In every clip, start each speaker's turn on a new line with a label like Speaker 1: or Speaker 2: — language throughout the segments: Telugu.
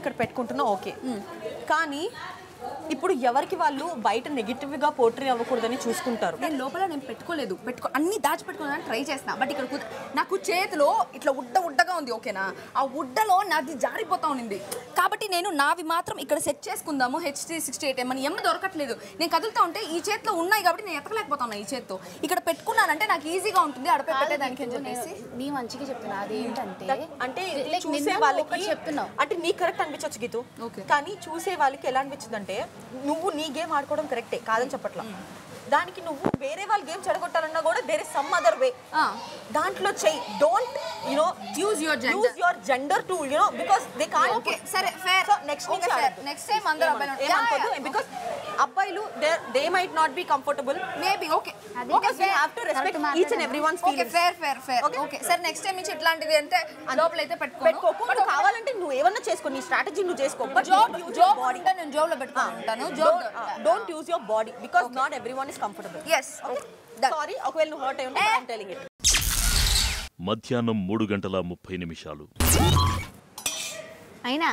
Speaker 1: ఇక్కడ పెట్టుకుంటున్నావు ఓకే కానీ ఇప్పుడు ఎవరికి వాళ్ళు బయట నెగిటివ్గా పోట్రీ అవ్వకూడదని చూసుకుంటారు
Speaker 2: నేను లోపల నేను పెట్టుకోలేదు పెట్టుకో అన్ని దాచిపెట్టుకోవాలని ట్రై చేసిన బట్ ఇక్కడ కుద- నాకు చేతిలో ఇట్లా ఉడ్డ ఉడ్డగా ఉంది ఓకేనా ఆ ఉడ్డలో నాది జారిపోతా ఉంది కాబట్టి నేను నావి మాత్రం ఇక్కడ సెట్ చేసుకుందాము హెచ్డి సిక్స్టీ ఎయిట్ ఏమని ఎమ్మ దొరకట్లేదు నేను కదులుతా ఉంటే ఈ చేతిలో ఉన్నాయి కాబట్టి నేను ఎతకలేకపోతాను ఈ చేత్తో ఇక్కడ పెట్టుకున్నానంటే నాకు ఈజీగా ఉంటుంది అడప పెట్టేదానికి అని చెప్పేసి
Speaker 3: నీ మంచిగా చెప్తున్నా అదేంటంటే
Speaker 1: అంటే
Speaker 3: like
Speaker 1: చూసే
Speaker 3: నిన్న
Speaker 1: వాళ్ళకి
Speaker 3: ఒకటి చెప్తున్నావు
Speaker 1: అంటే నీకు కరెక్ట్ అనిపించవచ్చు గీతు కానీ చూసే వాళ్ళకి ఎలా అనిపించింది అంటే నువ్వు నీ గేమ్ ఆడుకోవడం కరెక్టే కాదని చెప్పట్లా దానికి నువ్వు వేరే వాళ్ళ గేమ్ చెడగొట్టాలన్నా కూడా there is some other way
Speaker 2: ah.
Speaker 1: దాంట్లో చెయ్యి don't you know
Speaker 2: Use your gender.
Speaker 1: Use your gender to you know because they can
Speaker 2: okay సరే fair
Speaker 1: so next
Speaker 2: Okay, fair. Next time అందరూ అబ్బాయిలు ఉంటారు. Yeah, yeah.
Speaker 1: బికాస్ అబ్బాయిలు they they might not be comfortable
Speaker 2: maybe okay
Speaker 3: అది
Speaker 1: because you have to respect each and every ones
Speaker 2: okay fair fair fair okay సరే నెక్స్ట్ టైం నుంచి ఇట్లాంటివి అంటే లోపల అయితే
Speaker 1: పెట్టుకోకు
Speaker 2: పెట్టుకోకు
Speaker 1: నువ్వు కావాలంటే నువ్వు ఏమన్నా చేసుకో నీ స్ట్రాటజీ నువ్వు చేసుకో బట్
Speaker 2: జాబ్ జాబ్ ఉంటే నేను జాబ్ లో పెట్టుకొని ఉంటాను job
Speaker 1: don't use your body because not every one is comfortable
Speaker 2: yes
Speaker 1: sorry ఒకవేళ నువ్వు హర్ట్ అయి ఉంటే ఐఎమ్ టెలింగ్ ఇట్
Speaker 4: మధ్యాహ్నం మూడు గంటల ముప్పై నిమిషాలు
Speaker 3: అయినా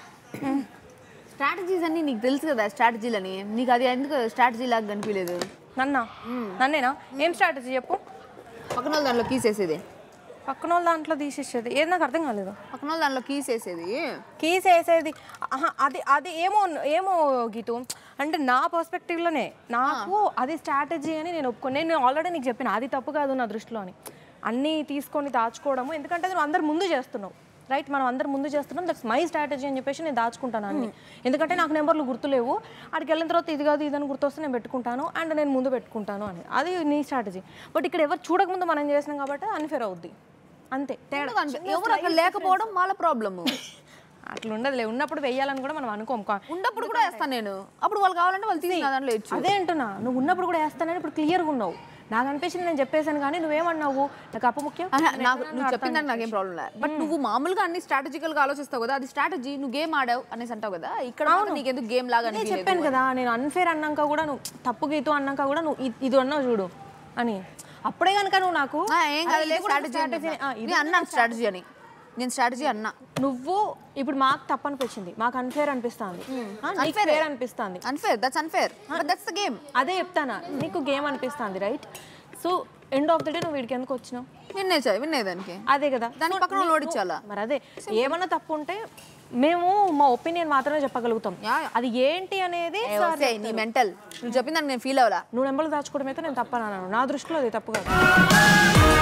Speaker 3: స్ట్రాటజీస్ అన్ని నీకు తెలుసు కదా స్ట్రాటజీలని నీకు అది ఎందుకు స్ట్రాటజీ లాగా కనిపించలేదు
Speaker 5: నన్నా నన్నేనా ఏం స్ట్రాటజీ చెప్పు
Speaker 3: పక్కన వాళ్ళ దాంట్లో కీస్ వేసేది
Speaker 5: పక్కన వాళ్ళ దాంట్లో తీసేసేది ఏది నాకు అర్థం కాలేదు
Speaker 3: పక్కన వాళ్ళ దాంట్లో కీస్ వేసేది
Speaker 5: కీస్ వేసేది ఆహా, అది అది ఏమో ఏమో గీతు అంటే నా పర్స్పెక్టివ్లోనే నాకు అది స్ట్రాటజీ అని నేను ఒప్పుకో నేను ఆల్రెడీ నీకు చెప్పిన అది తప్పు కాదు నా దృష్టిలో అని అన్నీ తీసుకొని దాచుకోవడము ఎందుకంటే నువ్వు అందరు ముందు చేస్తున్నావు రైట్ మనం అందరు ముందు చేస్తున్నాం దట్స్ మై స్ట్రాటజీ అని చెప్పేసి నేను దాచుకుంటాను అన్ని ఎందుకంటే నాకు నెంబర్లు గుర్తులేవు అక్కడికి వెళ్ళిన తర్వాత ఇది కాదు ఇదని గుర్తొస్తే నేను పెట్టుకుంటాను అండ్ నేను ముందు పెట్టుకుంటాను అని అది నీ స్ట్రాటజీ బట్ ఇక్కడ ఎవరు చూడకముందు మనం చేసినాం కాబట్టి అన్ఫేర్ అవుద్ది అంతే తేడా
Speaker 3: ఎందుకంటే ఎవరు అక్కడ లేకపోవడం వాళ్ళ ప్రాబ్లము
Speaker 5: అట్లా ఉండదులే ఉన్నప్పుడు వెయ్యాలని కూడా మనం అనుకోం కా-
Speaker 3: ఉన్నప్పుడు కూడా వేస్తాను నేను అప్పుడు వాళ్ళు కావాలంటే వాళ్ళు తీసి నా దాంట్లో ఇచ్చు
Speaker 5: అదే అంటున్నా నువ్వు ఉన్నప్పుడు కూడా వేస్తానని ఇప్పుడు క్లియర్గా ఉన్నావు నాకు అనిపించింది నేను చెప్పేశాను కానీ నువ్వేమన్నావు నాకు అప్పు ముఖ్యం
Speaker 3: ఆహా, నాకు నువ్వు చెప్పిన దానికి నాకేం ప్రాబ్లం లేదు బట్ నువ్వు మామూలుగా అన్ని స్ట్రాటజికల్ గా ఆలోచిస్తావు కదా అది స్ట్రాటజీ నువ్వు గేమ్ ఆడావు అనేసి అంటావు కదా ఇక్కడ మాత్రం నీకు ఎందుకు గేమ్ లాగా
Speaker 5: నేను
Speaker 3: అనిపించలేదు
Speaker 5: చెప్పాను కదా నేను అన్ఫేర్ అన్నాక కూడా నువ్వు తప్పు గీతు అన్నాక కూడా నువ్వు ఇ- ఇది అన్నావు చూడు అని అప్పుడే కనుక నువ్వు నాకు
Speaker 3: ఆ, ఏం
Speaker 5: అరే,
Speaker 3: కాదు
Speaker 5: ఇది కూడా
Speaker 3: స్ట్రాటజీ
Speaker 5: strategy నే. ఆ, ఇది
Speaker 3: నేను అన్నాను స్ట్రాటజీ అని నేను స్ట్రాటజీ అన్నా
Speaker 5: నువ్వు ఇప్పుడు మాకు తప్పు అనిపించింది మాకు అన్ఫేర్ అనిపిస్తుంది
Speaker 3: Unfair.
Speaker 5: ఫేర్ అనిపిస్తుంది
Speaker 3: unfair that's unfair but that's the game
Speaker 5: అదే చెప్తానా నీకు గేమ్ అనిపిస్తుంది right so end of the day నువ్వు వీడికి ఎందుకు వచ్చినావు
Speaker 3: విన్నే చా విన్నే దానికి
Speaker 5: అదే కదా
Speaker 3: దానికి
Speaker 5: So,
Speaker 3: పక్కన
Speaker 5: నీకు-
Speaker 3: ఓడించాలా?
Speaker 5: మరి అదే ఏమన్నా తప్పు ఉంటే మేము మా ఒపీనియన్ మాత్రమే చెప్పగలుగుతాం
Speaker 3: యా, యా.
Speaker 5: అది ఏంటి అనేది
Speaker 3: ఏ
Speaker 5: సార్
Speaker 3: వస్తే నీ మెంటల్ నువ్వు చెప్పిన దానికి నేను ఫీల్ అవ్వాలా
Speaker 5: నువ్వు నెంబర్లు దాచుకోవడం అయితే నేను తప్పనన్నాను నా దృష్టిలో అది తప్పు కాదు